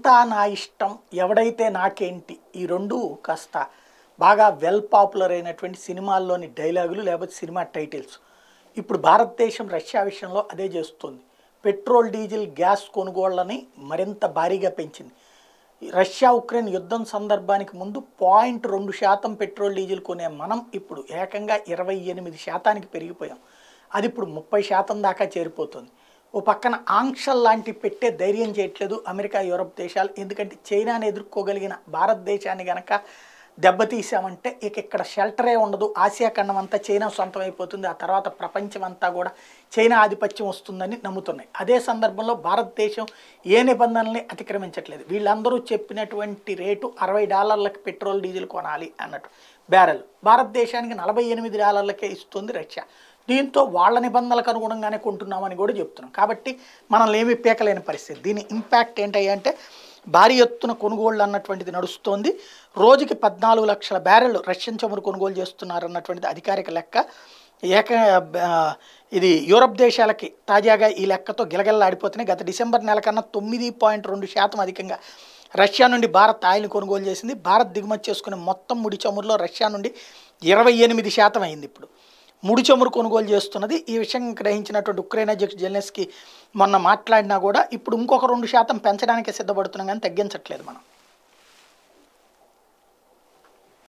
అంతా నా ఇష్టం ఎవడైతే నాకేంటి ఈ రెండు కాస్త బాగా వెల్ పాపులర్ అయినటువంటి సినిమాల్లోని డైలాగులు లేకపోతే సినిమా టైటిల్స్ ఇప్పుడు భారతదేశం రష్యా విషయంలో అదే చేస్తుంది పెట్రోల్ డీజిల్ గ్యాస్ కొనుగోళ్లని మరింత భారీగా పెంచింది రష్యా ఉక్రెయిన్ యుద్ధం సందర్భానికి ముందు పాయింట్ రెండు శాతం పెట్రోల్ డీజిల్ కొనే మనం ఇప్పుడు ఏకంగా ఇరవై ఎనిమిది శాతానికి పెరిగిపోయాం అది ఇప్పుడు ముప్పై శాతం దాకా చేరిపోతుంది ఓ పక్కన ఆంక్షలు లాంటి పెట్టే ధైర్యం చేయట్లేదు అమెరికా యూరప్ దేశాలు ఎందుకంటే చైనాని ఎదుర్కోగలిగిన భారతదేశాన్ని గనక దెబ్బతీసామంటే ఇక ఇక్కడ షెల్టరే ఉండదు ఆసియా ఖండం అంతా చైనా సొంతం అయిపోతుంది ఆ తర్వాత ప్రపంచం అంతా కూడా చైనా ఆధిపత్యం వస్తుందని నమ్ముతున్నాయి అదే సందర్భంలో భారతదేశం ఏ నిబంధనల్ని అతిక్రమించట్లేదు వీళ్ళందరూ చెప్పినటువంటి రేటు అరవై డాలర్లకు పెట్రోల్ డీజిల్ కొనాలి అన్నట్టు బ్యారెల్ భారతదేశానికి నలభై ఎనిమిది డాలర్లకే ఇస్తుంది రష్యా దీంతో వాళ్ళ నిబంధనలకు అనుగుణంగానే కొంటున్నామని కూడా చెప్తున్నాం కాబట్టి మనల్ని ఏమీ పీకలేని పరిస్థితి దీని ఇంపాక్ట్ ఏంటంటే భారీ ఎత్తున కొనుగోళ్ళు అన్నటువంటిది నడుస్తోంది రోజుకి పద్నాలుగు లక్షల బ్యారెల్ రష్యన్ చమురు కొనుగోలు చేస్తున్నారు అన్నటువంటిది అధికారిక లెక్క ఏక ఆ, ఇది యూరప్ దేశాలకి తాజాగా ఈ లెక్కతో గిలగిల్లాడిపోతున్నాయి గత డిసెంబర్ నెల కన్నా తొమ్మిది పాయింట్ రెండు శాతం అధికంగా రష్యా నుండి భారత్ ఆయిల్ని కొనుగోలు చేసింది భారత్ దిగుమతి చేసుకునే మొత్తం ముడి చమురులో రష్యా నుండి ఇరవై ఎనిమిది శాతం అయింది ఇప్పుడు ముడి చమురు కొనుగోలు చేస్తున్నది ఈ విషయం గ్రహించినటువంటి ఉక్రెయిన్ అధ్యక్షుడు జెలెన్స్కీ మొన్న మాట్లాడినా కూడా ఇప్పుడు ఇంకొక రెండు శాతం పెంచడానికి సిద్ధపడుతున్నాం కానీ తగ్గించట్లేదు మనం